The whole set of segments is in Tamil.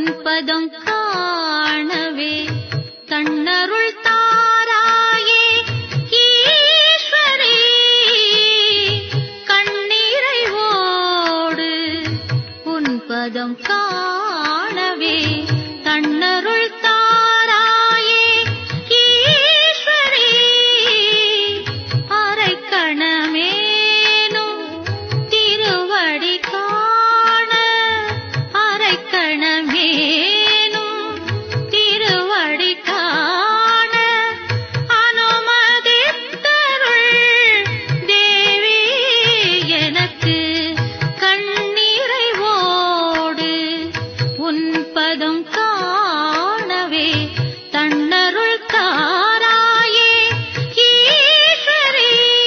உன்பதம் காணவே தன்னருள் தாராயே ஈஸ்வரி கண்ணீரை ஓடு உன்பதம் காணவே தன்னருள் தாராயே ஈஸ்வரி அரைக்கணமேனும் திருவடி காண அரைக்கணமேனும் திருவடி காண அனுமதித்தருள் தேவி எனக்கு கண்ணீரை ஓடு உன் பதம் காணவே தன்னருள் தாராயே ஈஸ்வரி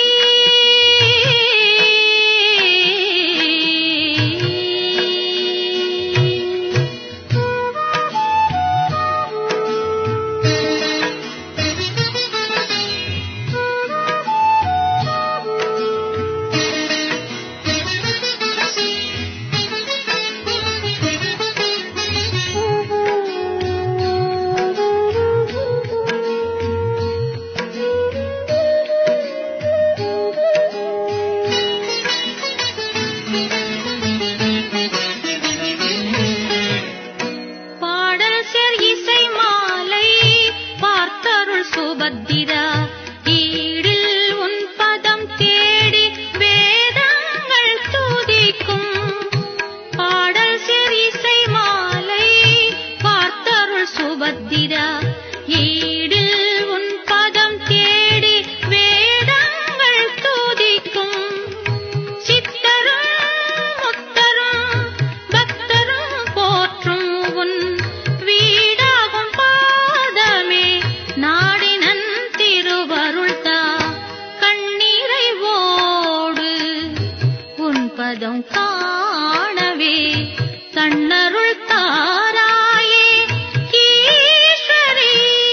பாடல் சேர் இசை மாலை பார்த்தருள் சுபத்திரா ஈடில் உன் பதம் தேடி வேதங்கள் துதிக்கும் பாடல் சேர் இசை மாலை பார்த்தருள் சுபத்திரா ஈடில் உன் பதம் தேடி வேதங்கள் துதிக்கும் சித்தரும் முத்தரும் பக்தரும் போற்றும் உன் வீடாகும் பாதமே நாடினன் திருவருள்தா கண்ணீரை ஓடு உன் பதம் காணவே தன்னருள் தாராயே ஈஸ்வரி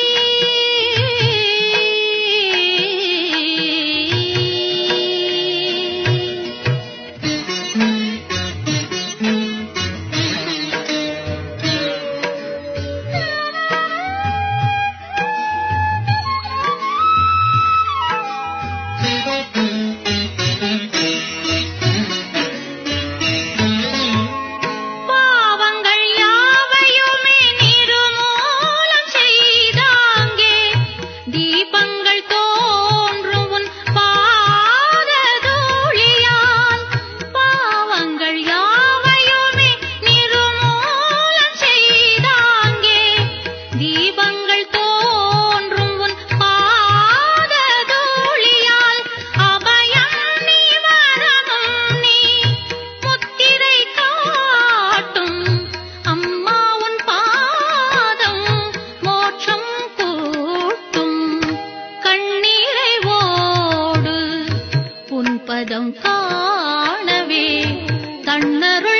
பாவங்கள் யாவையுமே நிர்மூலம் செய்தாங்கே தீபங்கள் தோன்றும் உன் பாததூளியால் பாவங்கள் யாவையுமே நிர்மூலம் செய்தாங்கே தீபங்கள் தோன்றும் உன் பாததூளியால் அபயம் நீ வரணும் நீ முத்திரை காட்டும் அம்மா உன் பாதம் மோட்சம் கூட்டும் கண்ணீரை ஓடு உன் பதம் காணவே தன்னருள்